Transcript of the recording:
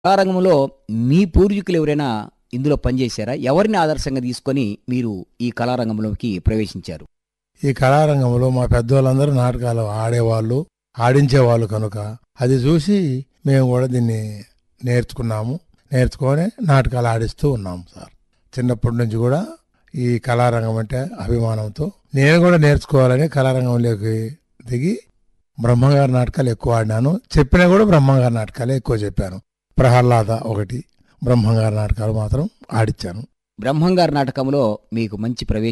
కళారంగంలో మీ పూర్వీకులు ఎవరైనా ఇందులో పనిచేశారా ఎవరిని ఆదర్శంగా తీసుకొని మీరు ఈ కళారంగంలోకి ప్రవేశించారు ఈ కళారంగంలో మా పెద్దవాళ్ళందరూ నాటకాలు ఆడేవాళ్ళు ఆడించేవాళ్ళు కనుక అది చూసి మేము కూడా దీన్ని నేర్చుకున్నాము నేర్చుకొని నాటకాలు ఆడిస్తూ ఉన్నాము సార్ చిన్నప్పటి నుంచి కూడా ఈ కళారంగం అంటే అభిమానంతో నేను కూడా నేర్చుకోవాలని కళారంగంలోకి దిగి బ్రహ్మంగారి నాటకాలు ఎక్కువ ఆడినాను చెప్పినా కూడా బ్రహ్మంగారి నాటకాలే ఎక్కువ చెప్పాను ప్రహ్లాద ఒకటి బ్రహ్మంగారి నాటకాలు మాత్రం ఆడిచ్చాను బ్రహ్మంగారి నాటకంలో మీకు మంచి ప్రవేశం